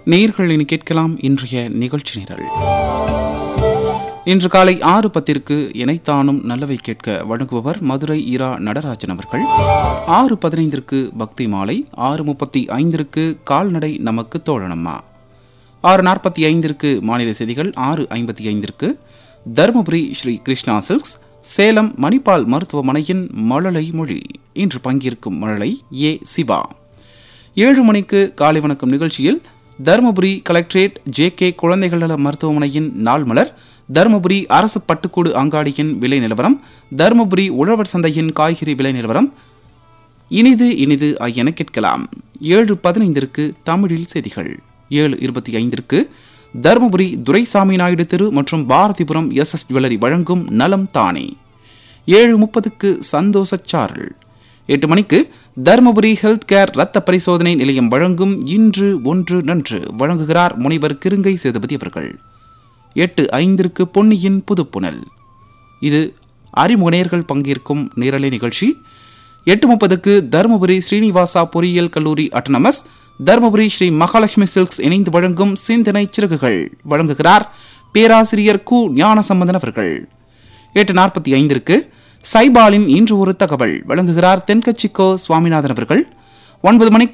நேர்கள் இனி கேட்கலாம் இன்றைய நிகழ்ச்சி நிரல் இன்று காலை ஆறு பத்திற்கு இணைத்தானும் நல்லவை கேட்க வழங்குபவர் மதுரை இரா நடராஜன் அவர்கள் ஆறு பதினைந்திற்கு பக்தி மாலை ஆறு முப்பத்தி ஐந்திற்கு கால்நடை நமக்கு தோழனம்மா ஆறு நாற்பத்தி ஐந்திற்கு மாநில செய்திகள் ஆறு ஐம்பத்தி ஐந்திற்கு தருமபுரி ஸ்ரீ கிருஷ்ணா சில்க்ஸ் சேலம் மணிப்பால் மருத்துவமனையின் மழலை மொழி இன்று பங்கேற்கும் மழலை ஏ சிவா ஏழு மணிக்கு காலை வணக்கம் நிகழ்ச்சியில் தருமபுரி கலெக்டரேட் ஜே கே குழந்தைகள் நல மருத்துவமனையின் நாள் மலர் தருமபுரி அரசு பட்டுக்கூடு அங்காடியின் விலை நிலவரம் தருமபுரி உழவர் சந்தையின் காய்கறி விலை நிலவரம் இனிது இனிது ஆகியன கேட்கலாம் ஏழு பதினைந்திற்கு தமிழில் செய்திகள் ஏழு இருபத்தி ஐந்திற்கு தருமபுரி துரைசாமி நாயுடு தெரு மற்றும் பாரதிபுரம் எஸ் எஸ் ஜுவல்லரி வழங்கும் நலம் தானே ஏழு முப்பதுக்கு சந்தோஷ சாரல் எட்டு மணிக்கு தருமபுரி ஹெல்த் கேர் ரத்த பரிசோதனை நிலையம் வழங்கும் இன்று ஒன்று நன்று வழங்குகிறார் முனைவர் கிருங்கை சேதுபதி அவர்கள் எட்டு ஐந்திற்கு பொன்னியின் புதுப்புனல் இது அறிமுகநேர்கள் பங்கேற்கும் நேரலை நிகழ்ச்சி எட்டு முப்பதுக்கு தருமபுரி ஸ்ரீனிவாசா பொறியியல் கல்லூரி அட்டனமஸ் தருமபுரி ஸ்ரீ மகாலட்சுமி சில்க்ஸ் இணைந்து வழங்கும் சிந்தனை சிறகுகள் வழங்குகிறார் பேராசிரியர் கு ஞானசம்பந்தன் அவர்கள் எட்டு நாற்பத்தி ஐந்திற்கு சைபாலின் இன்று ஒரு தகவல் வழங்குகிறார் தென்கட்சிக்கோ சுவாமிநாதன் அவர்கள் ஒன்பது மணிக்கு